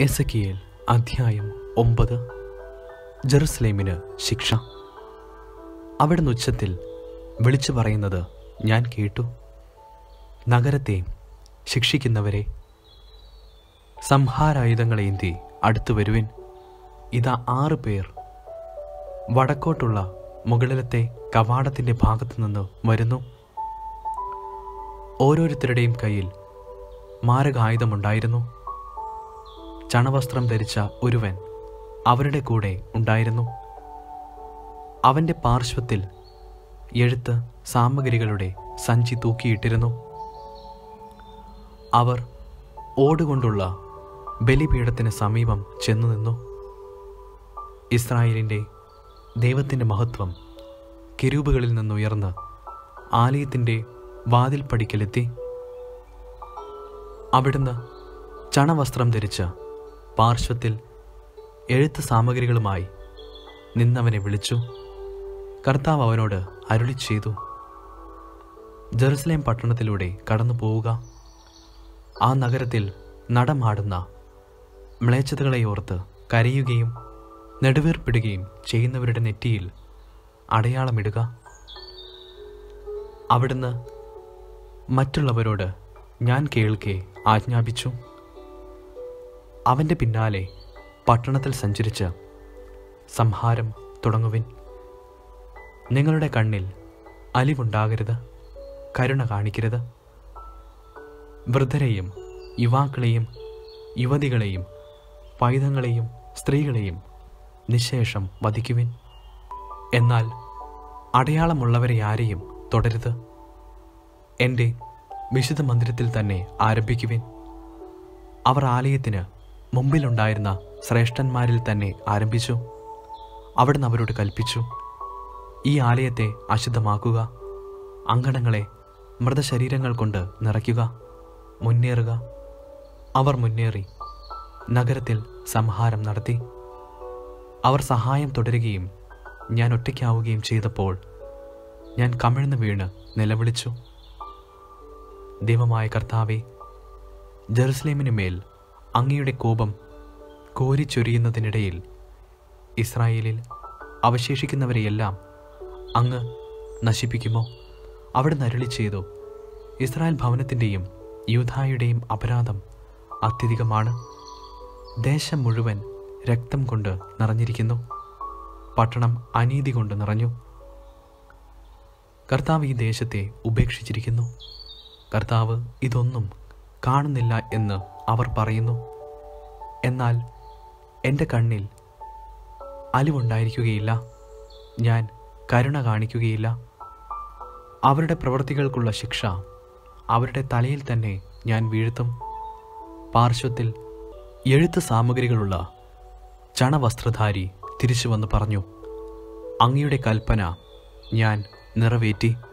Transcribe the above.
എസക്കിയേൽ അധ്യായം ഒമ്പത് ജെറുസലേമിന് ശിക്ഷ അവിടുന്ന് ഉച്ചത്തിൽ വിളിച്ചു പറയുന്നത് ഞാൻ കേട്ടു നഗരത്തെ ശിക്ഷിക്കുന്നവരെ സംഹാരായുധങ്ങളേന്തി അടുത്തു വരുവിൻ ഇതാ ആറ് പേർ വടക്കോട്ടുള്ള മുകളിലത്തെ കവാടത്തിൻ്റെ ഭാഗത്തു നിന്ന് വരുന്നു ഓരോരുത്തരുടെയും കയ്യിൽ മാരകായുധമുണ്ടായിരുന്നു ചണവസ്ത്രം ധരിച്ച ഒരുവൻ അവരുടെ കൂടെ ഉണ്ടായിരുന്നു അവൻ്റെ പാർശ്വത്തിൽ എഴുത്ത് സാമഗ്രികളുടെ സഞ്ചി തൂക്കിയിട്ടിരുന്നു അവർ ഓടുകൊണ്ടുള്ള ബലിപീഠത്തിന് സമീപം ചെന്നു നിന്നു ഇസ്രായേലിൻ്റെ ദൈവത്തിൻ്റെ മഹത്വം കിരൂപുകളിൽ നിന്നുയർന്ന് ആലയത്തിൻ്റെ വാതിൽപ്പടിക്കലെത്തി അവിടുന്ന് ചണവസ്ത്രം ധരിച്ച് പാർശ്വത്തിൽ എഴുത്ത് സാമഗ്രികളുമായി നിന്നവനെ വിളിച്ചു കർത്താവ് അവനോട് അരുളി ചെയ്തു ജെറുസലേം പട്ടണത്തിലൂടെ കടന്നു പോവുക ആ നഗരത്തിൽ നടമാടുന്ന മ്ലേച്ഛതകളെ ഓർത്ത് കരയുകയും നെടുവീർപ്പിടുകയും ചെയ്യുന്നവരുടെ നെറ്റിയിൽ അടയാളമിടുക അവിടുന്ന് മറ്റുള്ളവരോട് ഞാൻ കേൾക്കെ ആജ്ഞാപിച്ചു അവൻ്റെ പിന്നാലെ പട്ടണത്തിൽ സഞ്ചരിച്ച് സംഹാരം തുടങ്ങുവിൻ നിങ്ങളുടെ കണ്ണിൽ അലിവുണ്ടാകരുത് കരുണ കാണിക്കരുത് വൃദ്ധരെയും യുവാക്കളെയും യുവതികളെയും പൈതങ്ങളെയും സ്ത്രീകളെയും നിശേഷം വധിക്കുവിൻ എന്നാൽ അടയാളമുള്ളവരെ ആരെയും തുടരുത് എൻ്റെ വിശുദ്ധ മന്ദിരത്തിൽ തന്നെ ആരംഭിക്കുവിൻ അവർ ആലയത്തിന് മുമ്പിലുണ്ടായിരുന്ന ശ്രേഷ്ഠന്മാരിൽ തന്നെ ആരംഭിച്ചു അവിടുന്ന് അവരോട് കൽപ്പിച്ചു ഈ ആലയത്തെ അശുദ്ധമാക്കുക അങ്കണങ്ങളെ മൃതശരീരങ്ങൾ കൊണ്ട് നിറയ്ക്കുക മുന്നേറുക അവർ മുന്നേറി നഗരത്തിൽ സംഹാരം നടത്തി അവർ സഹായം തുടരുകയും ഞാൻ ഒറ്റയ്ക്കാവുകയും ചെയ്തപ്പോൾ ഞാൻ കമിഴ്ന്നു വീണ് നിലവിളിച്ചു ദൈവമായ കർത്താവെ ജെറുസലേമിന് മേൽ അങ്ങയുടെ കോപം കോരിച്ചൊരിയുന്നതിനിടയിൽ ഇസ്രായേലിൽ അവശേഷിക്കുന്നവരെയെല്ലാം അങ്ങ് നശിപ്പിക്കുമോ അവിടെ നരളി ചെയ്തു ഇസ്രായേൽ ഭവനത്തിൻ്റെയും യൂധായുടെയും അപരാധം അത്യധികമാണ് ദേശം മുഴുവൻ രക്തം കൊണ്ട് നിറഞ്ഞിരിക്കുന്നു പട്ടണം അനീതി കൊണ്ട് നിറഞ്ഞു കർത്താവ് ഈ ദേശത്തെ ഉപേക്ഷിച്ചിരിക്കുന്നു കർത്താവ് ഇതൊന്നും കാണുന്നില്ല എന്ന് അവർ പറയുന്നു എന്നാൽ എൻ്റെ കണ്ണിൽ അലിവുണ്ടായിരിക്കുകയില്ല ഞാൻ കരുണ കാണിക്കുകയില്ല അവരുടെ പ്രവൃത്തികൾക്കുള്ള ശിക്ഷ അവരുടെ തലയിൽ തന്നെ ഞാൻ വീഴ്ത്തും പാർശ്വത്തിൽ എഴുത്ത് സാമഗ്രികളുള്ള ചണവസ്ത്രധാരി തിരിച്ചു വന്ന് പറഞ്ഞു അങ്ങയുടെ കൽപ്പന ഞാൻ നിറവേറ്റി